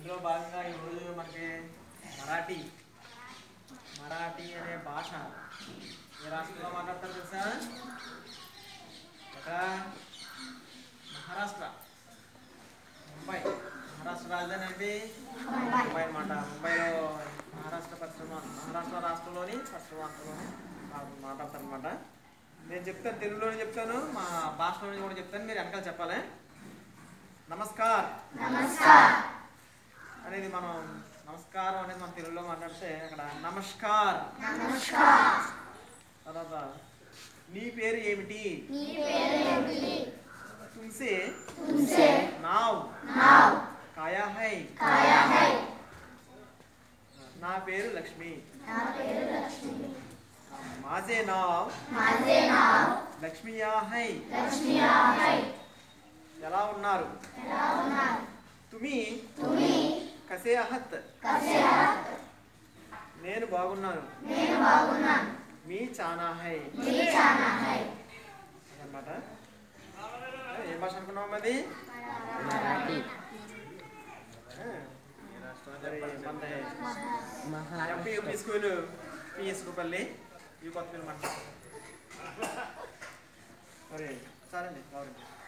అందులో భాగంగా ఈరోజు మనకి మరాఠీ మరాఠీ అనే భాష ఏ రాష్ట్రంలో మాట్లాడతారు తెలుసా ఒక మహారాష్ట్ర ముంబై మహారాష్ట్ర రాజధాని అంటే ముంబై అనమాట ముంబైలో మహారాష్ట్ర పశ్చిమ మహారాష్ట్ర రాష్ట్రంలోని పశ్చిమాంతలోని మాట్లాడతారు అనమాట నేను చెప్తాను తెలుగులోనే చెప్తాను మా భాషలోని కూడా చెప్తాను మీరు వెనకాల చెప్పాలి నమస్కార్ అనేది మనం నమస్కారం అనేది మనం తెలుగులో మాట్లాడితే అక్కడ నమస్కార్ తర్వాత నీ పేరు ఏమిటి తుమ్సే నావ్ కాయా హై నా పేరు లక్ష్మి మాజే నావ్ లక్ష్మియా హై ఎలా ఉన్నారు తుమి కసే అహత్ నేను బాగున్నాను మీ చానా హై అన్నమాట ఏం భాష అనుకున్నాం అది మరాఠీ మరి మనది MP Maharashtra UP school PS Kupalli ఈ కొత్త ఫిల్మ్ అంట మరి సరే అండి బాగుంది